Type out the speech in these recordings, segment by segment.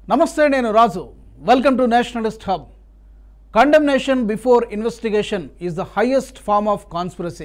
నమస్తే నేను Raju welcome to nationalist hub condemnation before investigation is the highest form of conspiracy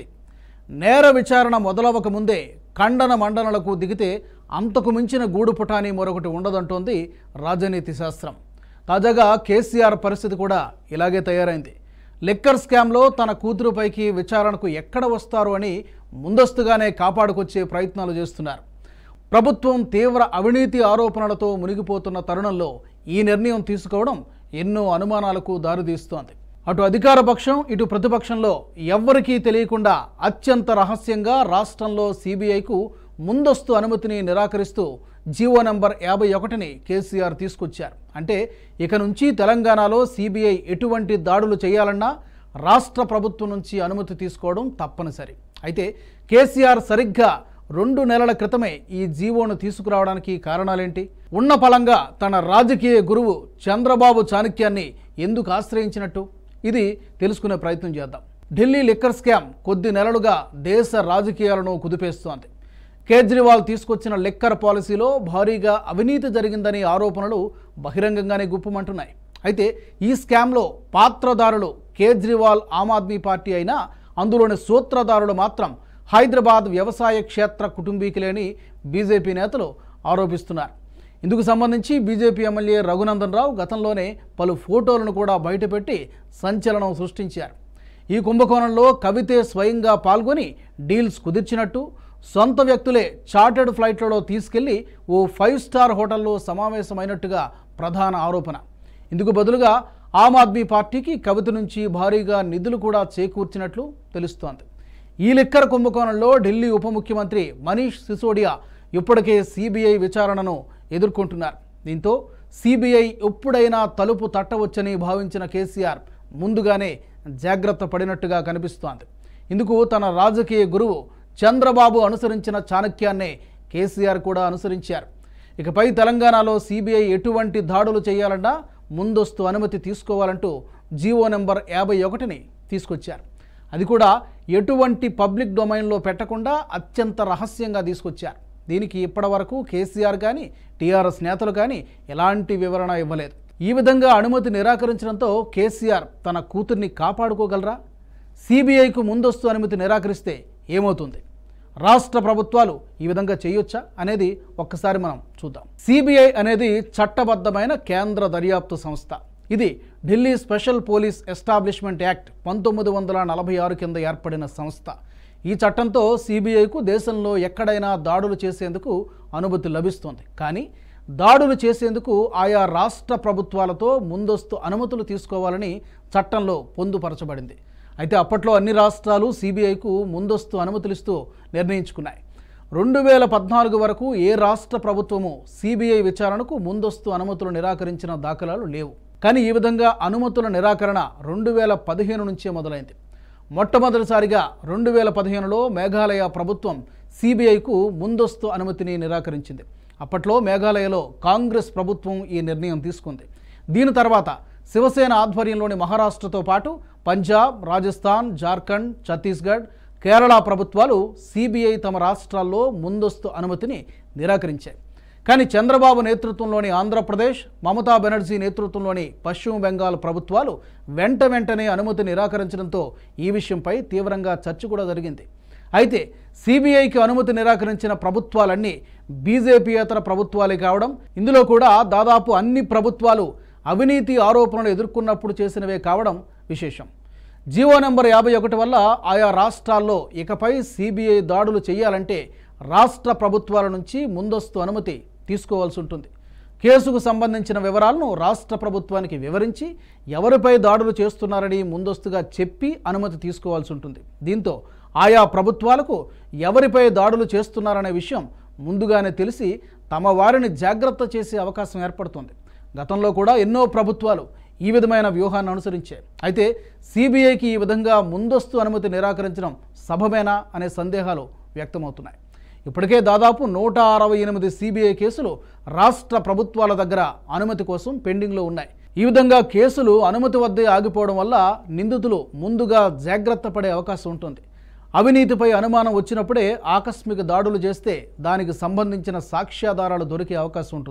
నేర విచారణ మొదలవక ముందే ఖండన మండనలకు దిగితే అంతకు మించిన గూడు పుటాని మరొకటి ఉండదంటోంది రాజనీతి శాస్త్రం తాజాగా కేసీఆర్ పరిస్థితి కూడా ఇలాగే తయారైంది లిక్కర్ స్కామ్లో తన కూతురుపైకి విచారణకు ఎక్కడ వస్తారు అని ముందస్తుగానే కాపాడుకొచ్చే ప్రయత్నాలు చేస్తున్నారు ప్రభుత్వం తీవ్ర అవినీతి ఆరోపణలతో మునిగిపోతున్న తరుణంలో ఈ నిర్ణయం తీసుకోవడం ఎన్నో అనుమానాలకు దారితీస్తోంది అటు అధికార పక్షం ఇటు ప్రతిపక్షంలో ఎవ్వరికీ తెలియకుండా అత్యంత రహస్యంగా రాష్ట్రంలో సిబిఐకు ముందస్తు అనుమతిని నిరాకరిస్తూ జీవో నంబర్ యాభై ఒకటిని కేసీఆర్ తీసుకొచ్చారు అంటే ఇక నుంచి తెలంగాణలో సిబిఐ ఎటువంటి దాడులు చేయాలన్నా రాష్ట్ర ప్రభుత్వం నుంచి అనుమతి తీసుకోవడం తప్పనిసరి అయితే కేసీఆర్ సరిగ్గా రెండు నెలల క్రితమే ఈ జీవోను తీసుకురావడానికి కారణాలేంటి ఉన్న ఫలంగా తన రాజకీయ గురువు చంద్రబాబు చాణక్యాన్ని ఎందుకు ఆశ్రయించినట్టు ఇది తెలుసుకునే ప్రయత్నం చేద్దాం ఢిల్లీ లిక్కర్ స్కామ్ కొద్ది నెలలుగా దేశ రాజకీయాలను కుదిపేస్తోంది కేజ్రీవాల్ తీసుకొచ్చిన లిక్కర్ పాలసీలో భారీగా అవినీతి జరిగిందని ఆరోపణలు బహిరంగంగానే గుప్పమంటున్నాయి అయితే ఈ స్కామ్లో పాత్రదారులు కేజ్రీవాల్ ఆమ్ ఆద్మీ పార్టీ అయినా అందులోని సూత్రధారులు మాత్రం హైదరాబాద్ వ్యవసాయ క్షేత్ర కుటుంబీకులేని బీజేపీ నేతలు ఆరోపిస్తున్నారు ఇందుకు సంబంధించి బీజేపీ ఎమ్మెల్యే రఘునందన్ రావు గతంలోనే పలు ఫోటోలను కూడా బయటపెట్టి సంచలనం సృష్టించారు ఈ కుంభకోణంలో కవితే స్వయంగా పాల్గొని డీల్స్ కుదిర్చినట్టు సొంత వ్యక్తులే చార్టెడ్ ఫ్లైట్లలో తీసుకెళ్లి ఓ ఫైవ్ స్టార్ హోటల్లో సమావేశమైనట్టుగా ప్రధాన ఆరోపణ ఇందుకు బదులుగా ఆమ్ ఆద్మీ పార్టీకి కవిత నుంచి భారీగా నిధులు కూడా చేకూర్చినట్లు తెలుస్తోంది ఈ లిక్కర్ కుంభకోణంలో ఢిల్లీ ఉప ముఖ్యమంత్రి మనీష్ సిసోడియా ఇప్పటికే సిబిఐ విచారణను ఎదుర్కొంటున్నారు దీంతో సిబిఐ ఎప్పుడైనా తలుపు తట్టవచ్చని భావించిన కేసీఆర్ ముందుగానే జాగ్రత్త పడినట్టుగా కనిపిస్తోంది ఇందుకు తన రాజకీయ గురువు చంద్రబాబు అనుసరించిన చాణక్యాన్నే కేసీఆర్ కూడా అనుసరించారు ఇకపై తెలంగాణలో సిబిఐ ఎటువంటి దాడులు చేయాలన్నా ముందస్తు అనుమతి తీసుకోవాలంటూ జీవో నెంబర్ యాభై ఒకటిని తీసుకొచ్చారు అది కూడా ఎటువంటి పబ్లిక్ డొమైన్లో పెట్టకుండా అత్యంత రహస్యంగా తీసుకొచ్చారు దీనికి ఇప్పటివరకు కేసీఆర్ కానీ టీఆర్ఎస్ నేతలు కానీ ఎలాంటి వివరణ ఇవ్వలేదు ఈ విధంగా అనుమతి నిరాకరించడంతో కేసీఆర్ తన కూతుర్ని కాపాడుకోగలరా సిబిఐకు ముందస్తు అనుమతి నిరాకరిస్తే ఏమవుతుంది రాష్ట్ర ప్రభుత్వాలు ఈ విధంగా చేయొచ్చా అనేది ఒక్కసారి మనం చూద్దాం సిబిఐ అనేది చట్టబద్ధమైన కేంద్ర దర్యాప్తు సంస్థ ఇది Delhi special police establishment act పంతొమ్మిది వందల నలభై ఆరు కింద ఏర్పడిన సంస్థ ఈ చట్టంతో సిబిఐకు దేశంలో ఎక్కడైనా దాడులు చేసేందుకు అనుమతి లభిస్తుంది కానీ దాడులు చేసేందుకు ఆయా రాష్ట్ర ప్రభుత్వాలతో ముందస్తు అనుమతులు తీసుకోవాలని చట్టంలో పొందుపరచబడింది అయితే అప్పట్లో అన్ని రాష్ట్రాలు సిబిఐకు ముందస్తు అనుమతులిస్తూ నిర్ణయించుకున్నాయి రెండు వేల పద్నాలుగు వరకు ఏ రాష్ట్ర ప్రభుత్వము సిబిఐ విచారణకు ముందస్తు అనుమతులు నిరాకరించిన దాఖలాలు లేవు కానీ ఈ విధంగా అనుమతుల నిరాకరణ రెండు వేల పదిహేను నుంచే మొదలైంది మొట్టమొదటిసారిగా రెండు వేల పదిహేనులో మేఘాలయ ప్రభుత్వం సిబిఐకు ముందస్తు అనుమతిని నిరాకరించింది అప్పట్లో మేఘాలయలో కాంగ్రెస్ ప్రభుత్వం ఈ నిర్ణయం తీసుకుంది దీని తర్వాత శివసేన ఆధ్వర్యంలోని మహారాష్ట్రతో పాటు పంజాబ్ రాజస్థాన్ జార్ఖండ్ ఛత్తీస్గఢ్ కేరళ ప్రభుత్వాలు సిబిఐ తమ రాష్ట్రాల్లో ముందస్తు అనుమతిని నిరాకరించాయి కానీ చంద్రబాబు నేతృత్వంలోని ఆంధ్రప్రదేశ్ మమతా బెనర్జీ నేతృత్వంలోని పశ్చిమ బెంగాల్ ప్రభుత్వాలు వెంట వెంటనే అనుమతి నిరాకరించడంతో ఈ విషయంపై తీవ్రంగా చర్చ కూడా జరిగింది అయితే సిబిఐకి అనుమతి నిరాకరించిన ప్రభుత్వాలన్నీ బీజేపీయేతర ప్రభుత్వాలే కావడం ఇందులో కూడా దాదాపు అన్ని ప్రభుత్వాలు అవినీతి ఆరోపణలు ఎదుర్కొన్నప్పుడు చేసినవే కావడం విశేషం జీవో నెంబర్ యాభై ఒకటి వల్ల ఆయా రాష్ట్రాల్లో ఇకపై సిబిఐ దాడులు చేయాలంటే రాష్ట్ర ప్రభుత్వాల నుంచి ముందస్తు అనుమతి తీసుకోవాల్సి ఉంటుంది కేసుకు సంబంధించిన వివరాలను రాష్ట్ర ప్రభుత్వానికి వివరించి ఎవరిపై దాడులు చేస్తున్నారని ముందస్తుగా చెప్పి అనుమతి తీసుకోవాల్సి ఉంటుంది దీంతో ఆయా ప్రభుత్వాలకు ఎవరిపై దాడులు చేస్తున్నారనే విషయం ముందుగానే తెలిసి తమ వారిని జాగ్రత్త చేసే అవకాశం ఏర్పడుతుంది గతంలో కూడా ఎన్నో ప్రభుత్వాలు ఈ విధమైన వ్యూహాన్ని అనుసరించాయి అయితే సిబిఐకి ఈ విధంగా ముందస్తు అనుమతి నిరాకరించడం సభమేనా అనే సందేహాలు వ్యక్తమవుతున్నాయి ఇప్పటికే దాదాపు నూట అరవై ఎనిమిది సిబిఐ కేసులు రాష్ట్ర ప్రభుత్వాల దగ్గర అనుమతి కోసం పెండింగ్లో ఉన్నాయి ఈ విధంగా కేసులు అనుమతి వద్దే ఆగిపోవడం వల్ల నిందితులు ముందుగా జాగ్రత్త పడే అవకాశం ఉంటుంది అవినీతిపై అనుమానం వచ్చినప్పుడే ఆకస్మిక దాడులు చేస్తే దానికి సంబంధించిన సాక్ష్యాధారాలు దొరికే అవకాశం ఉంటుంది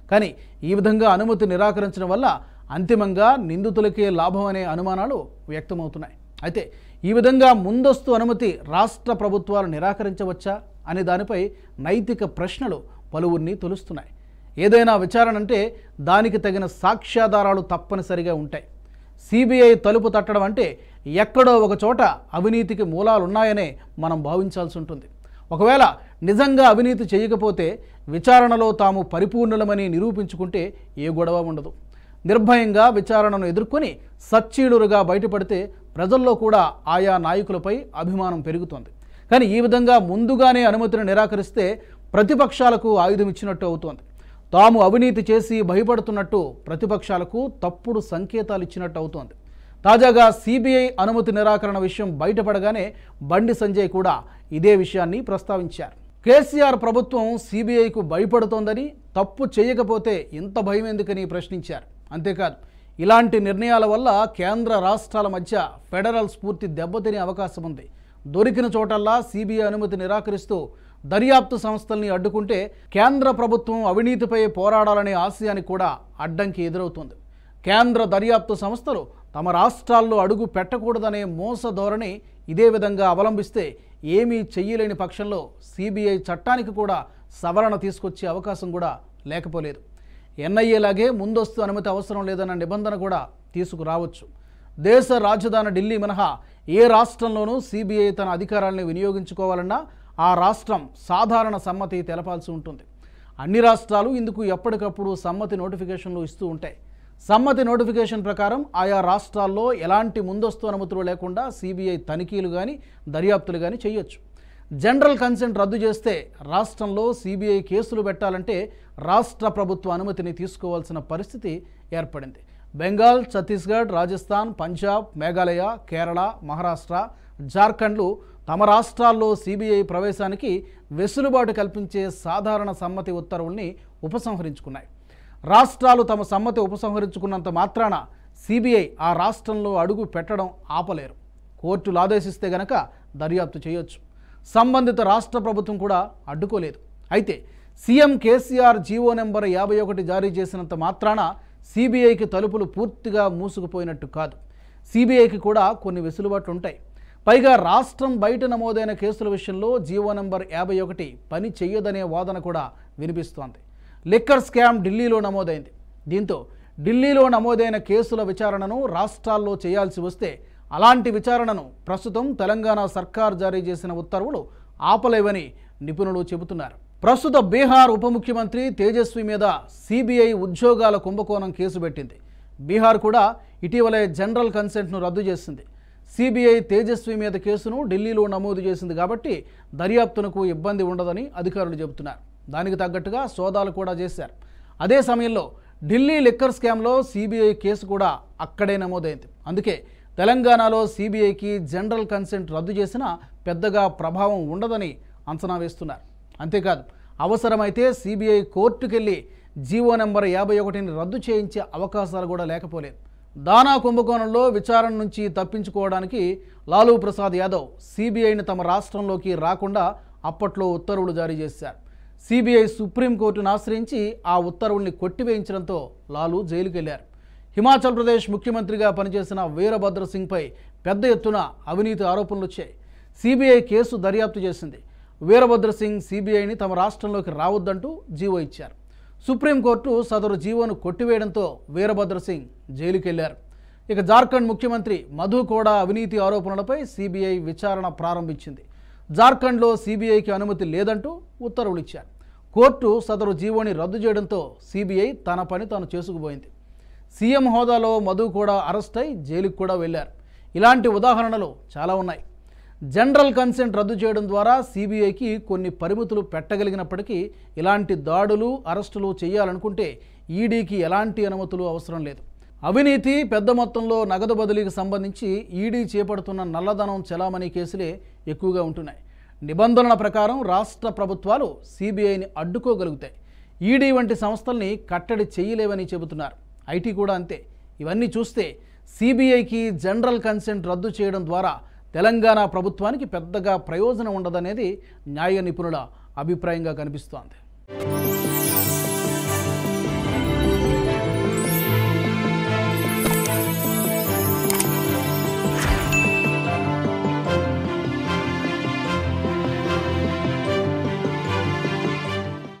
కానీ ఈ విధంగా అనుమతి నిరాకరించడం వల్ల అంతిమంగా నిందితులకే లాభం అనే అనుమానాలు వ్యక్తమవుతున్నాయి అయితే ఈ విధంగా ముందస్తు అనుమతి రాష్ట్ర ప్రభుత్వాలు నిరాకరించవచ్చా అనే దానిపై నైతిక ప్రశ్నలు పలువురిని తొలుస్తున్నాయి ఏదైనా విచారణ అంటే దానికి తగిన సాక్ష్యాధారాలు తప్పనిసరిగా ఉంటాయి సిబిఐ తలుపు తట్టడం అంటే ఎక్కడో ఒక చోట అవినీతికి మూలాలున్నాయనే మనం భావించాల్సి ఉంటుంది ఒకవేళ నిజంగా అవినీతి చేయకపోతే విచారణలో తాము పరిపూర్ణులమని నిరూపించుకుంటే ఏ గొడవ ఉండదు నిర్భయంగా విచారణను ఎదుర్కొని సచ్చీలురుగా బయటపడితే ప్రజల్లో కూడా ఆయా నాయకులపై అభిమానం పెరుగుతోంది కానీ ఈ విధంగా ముందుగానే అనుమతిని నిరాకరిస్తే ప్రతిపక్షాలకు ఆయుధం ఇచ్చినట్టు అవుతోంది తాము అవినీతి చేసి భయపడుతున్నట్టు ప్రతిపక్షాలకు తప్పుడు సంకేతాలు ఇచ్చినట్టు అవుతోంది తాజాగా సిబిఐ అనుమతి నిరాకరణ విషయం బయటపడగానే బండి సంజయ్ కూడా ఇదే విషయాన్ని ప్రస్తావించారు కేసీఆర్ ప్రభుత్వం సిబిఐకు భయపడుతోందని తప్పు చేయకపోతే ఇంత భయం ఎందుకని ప్రశ్నించారు అంతేకాదు ఇలాంటి నిర్ణయాల వల్ల కేంద్ర రాష్ట్రాల మధ్య ఫెడరల్ స్ఫూర్తి దెబ్బతినే అవకాశం ఉంది దొరికిన చోటల్లా సిబిఐ అనుమతి నిరాకరిస్తూ దర్యాప్తు సంస్థల్ని అడ్డుకుంటే కేంద్ర ప్రభుత్వం అవినీతిపై పోరాడాలనే ఆశయానికి కూడా అడ్డంకి ఎదురవుతుంది కేంద్ర దర్యాప్తు సంస్థలు తమ రాష్ట్రాల్లో అడుగు పెట్టకూడదనే మోస ధోరణి ఇదే విధంగా అవలంబిస్తే ఏమీ చెయ్యలేని పక్షంలో సిబిఐ చట్టానికి కూడా సవరణ తీసుకొచ్చే అవకాశం కూడా లేకపోలేదు ఎన్ఐఏలాగే ముందస్తు అనుమతి అవసరం లేదన్న నిబంధన కూడా తీసుకురావచ్చు దేశ రాజధాని ఢిల్లీ మినహా ఏ రాష్ట్రంలోనూ సిబిఐ తన అధికారాలను వినియోగించుకోవాలన్నా ఆ రాష్ట్రం సాధారణ సమ్మతి తెలపాల్సి ఉంటుంది అన్ని రాష్ట్రాలు ఇందుకు ఎప్పటికప్పుడు సమ్మతి నోటిఫికేషన్లు ఇస్తూ ఉంటాయి సమ్మతి నోటిఫికేషన్ ప్రకారం ఆయా రాష్ట్రాల్లో ఎలాంటి ముందస్తు అనుమతులు లేకుండా సిబిఐ తనిఖీలు కానీ దర్యాప్తులు కానీ చేయొచ్చు జనరల్ కన్సెంట్ రద్దు చేస్తే రాష్ట్రంలో సిబిఐ కేసులు పెట్టాలంటే రాష్ట్ర ప్రభుత్వ అనుమతిని తీసుకోవాల్సిన పరిస్థితి ఏర్పడింది బెంగాల్ ఛత్తీస్గఢ్ రాజస్థాన్ పంజాబ్ మేఘాలయ కేరళ మహారాష్ట్ర జార్ఖండ్లు తమ రాష్ట్రాల్లో సిబిఐ ప్రవేశానికి వెసులుబాటు కల్పించే సాధారణ సమ్మతి ఉత్తర్వుల్ని ఉపసంహరించుకున్నాయి రాష్ట్రాలు తమ సమ్మతి ఉపసంహరించుకున్నంత మాత్రాన సిబిఐ ఆ రాష్ట్రంలో అడుగు పెట్టడం ఆపలేరు కోర్టులు ఆదేశిస్తే గనక దర్యాప్తు చేయొచ్చు సంబంధిత రాష్ట్ర ప్రభుత్వం కూడా అడ్డుకోలేదు అయితే సీఎం కేసీఆర్ జీవో నెంబర్ యాభై ఒకటి జారీ చేసినంత మాత్రాన సిబిఐకి తలుపులు పూర్తిగా మూసుకుపోయినట్టు కాదు సిబిఐకి కూడా కొన్ని వెసులుబాట్లు ఉంటాయి పైగా రాష్ట్రం బయట నమోదైన కేసుల విషయంలో జీవో నెంబర్ యాభై ఒకటి పని చెయ్యదనే వాదన కూడా వినిపిస్తోంది లిక్కర్ స్కామ్ ఢిల్లీలో నమోదైంది దీంతో ఢిల్లీలో నమోదైన కేసుల విచారణను రాష్ట్రాల్లో చేయాల్సి వస్తే అలాంటి విచారణను ప్రస్తుతం తెలంగాణ సర్కార్ జారీ చేసిన ఉత్తర్వులు ఆపలేవని నిపుణులు చెబుతున్నారు ప్రస్తుత బీహార్ ఉప ముఖ్యమంత్రి తేజస్వి మీద సిబిఐ ఉద్యోగాల కుంభకోణం కేసు పెట్టింది బీహార్ కూడా ఇటీవలే జనరల్ కన్సెంట్ను రద్దు చేసింది సిబిఐ తేజస్వి మీద కేసును ఢిల్లీలో నమోదు చేసింది కాబట్టి దర్యాప్తునకు ఇబ్బంది ఉండదని అధికారులు చెబుతున్నారు దానికి తగ్గట్టుగా సోదాలు కూడా చేశారు అదే సమయంలో ఢిల్లీ లిక్కర్ స్కామ్లో సిబిఐ కేసు కూడా అక్కడే నమోదైంది అందుకే తెలంగాణలో సిబిఐకి జనరల్ కన్సెంట్ రద్దు చేసినా పెద్దగా ప్రభావం ఉండదని అంచనా వేస్తున్నారు అంతేకాదు అవసరమైతే సిబిఐ కోర్టుకెళ్ళి జీవో నెంబర్ యాభై ఒకటిని రద్దు చేయించే అవకాశాలు కూడా లేకపోలేదు దానా కుంభకోణంలో విచారణ నుంచి తప్పించుకోవడానికి లాలూ ప్రసాద్ యాదవ్ సిబిఐని తమ రాష్ట్రంలోకి రాకుండా అప్పట్లో ఉత్తర్వులు జారీ చేశారు సిబిఐ సుప్రీంకోర్టును ఆశ్రయించి ఆ ఉత్తర్వుల్ని కొట్టివేయించడంతో లాలూ జైలుకి వెళ్లారు హిమాచల్ ప్రదేశ్ ముఖ్యమంత్రిగా పనిచేసిన వీరభద్ర సింగ్పై పెద్ద ఎత్తున అవినీతి ఆరోపణలు వచ్చాయి సిబిఐ కేసు దర్యాప్తు చేసింది వీరభద్ర సింగ్ సిబిఐని తమ రాష్ట్రంలోకి రావద్దంటూ జీవో ఇచ్చారు సుప్రీంకోర్టు సదరు జీవోను కొట్టివేయడంతో వీరభద్ర సింగ్ జైలుకి వెళ్లారు ఇక జార్ఖండ్ ముఖ్యమంత్రి మధు కూడా అవినీతి ఆరోపణలపై సిబిఐ విచారణ ప్రారంభించింది జార్ఖండ్లో సిబిఐకి అనుమతి లేదంటూ ఉత్తర్వులు ఇచ్చారు కోర్టు సదరు జీవోని రద్దు చేయడంతో సిబిఐ తన పని తాను చేసుకుపోయింది సీఎం హోదాలో మధు కూడా అరెస్ట్ అయి జైలుకు కూడా వెళ్ళారు ఇలాంటి ఉదాహరణలు చాలా ఉన్నాయి జనరల్ కన్సెంట్ రద్దు చేయడం ద్వారా సిబిఐకి కొన్ని పరిమితులు పెట్టగలిగినప్పటికీ ఇలాంటి దాడులు అరెస్టులు చేయాలనుకుంటే ఈడీకి ఎలాంటి అనుమతులు అవసరం లేదు అవినీతి పెద్ద మొత్తంలో నగదు బదిలీకి సంబంధించి ఈడీ చేపడుతున్న నల్లధనం చెలామణి కేసులే ఎక్కువగా ఉంటున్నాయి నిబంధనల ప్రకారం రాష్ట్ర ప్రభుత్వాలు సిబిఐని అడ్డుకోగలుగుతాయి ఈడీ వంటి సంస్థల్ని కట్టడి చేయలేవని చెబుతున్నారు ఐటీ కూడా అంతే ఇవన్నీ చూస్తే సిబిఐకి జనరల్ కన్సెంట్ రద్దు చేయడం ద్వారా తెలంగాణ ప్రభుత్వానికి పెద్దగా ప్రయోజనం ఉండదనేది న్యాయ నిపుణుల అభిప్రాయంగా కనిపిస్తోంది